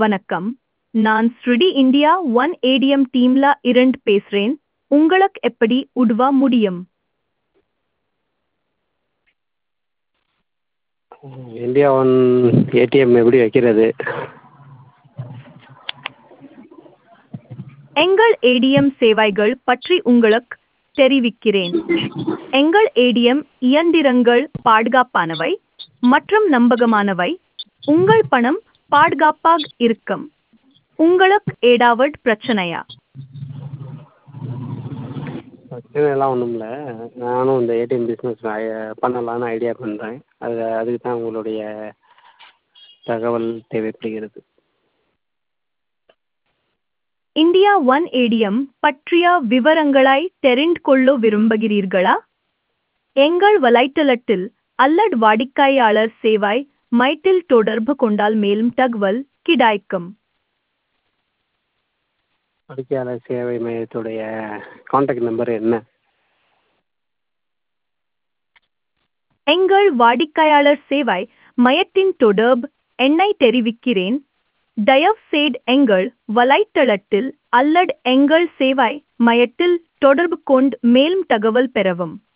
வணக்கம் நான் ஸ்ருடி இந்தியா ஒன் ஏடிஎம் டீம்ல இருந்து பேசுறேன் உங்களுக்கு எப்படி உதவ முடியும் இந்தியா ஒன் ஏடிஎம் எப்படி வைக்கிறது எங்கள் ஏடிஎம் சேவைகள் பற்றி உங்களுக்கு தெரிவிக்கிறேன் எங்கள் ஏடிஎம் இயந்திரங்கள் பாதுகாப்பானவை மற்றும் நம்பகமானவை உங்கள் பணம் பாதுகாப்பாக இருக்கும் உங்களுக்கு ஏதாவது பிரச்சனையா பிரச்சனைலாம் ஒன்றும் இல்லை நானும் இந்த ஏடிஎம் பிஸ்னஸ் பண்ணலான்னு ஐடியா பண்ணுறேன் அது அதுக்கு தான் உங்களுடைய தகவல் தேவைப்படுகிறது இந்தியா ஒன் ஏடிஎம் பற்றிய விவரங்களை தெரிந்து கொள்ள விரும்புகிறீர்களா எங்கள் வலைத்தளத்தில் அல்லது வாடிக்கையாளர் சேவை மைட்டில் தொடர்பு கொண்டால் மேலும் தகவல் கிடைக்கும் வாடிக்கையாளர் சேவை மையத்துடைய காண்டாக்ட் நம்பர் என்ன எங்கள் வாடிக்கையாளர் சேவை மையத்தின் தொடர்பு எண்ணை தெரிவிக்கிறேன் தயவுசெய்து எங்கள் வலைத்தளத்தில் அல்லது எங்கள் சேவை மையத்தில் தொடர்பு கொண்டு மேலும் தகவல் பெறவும்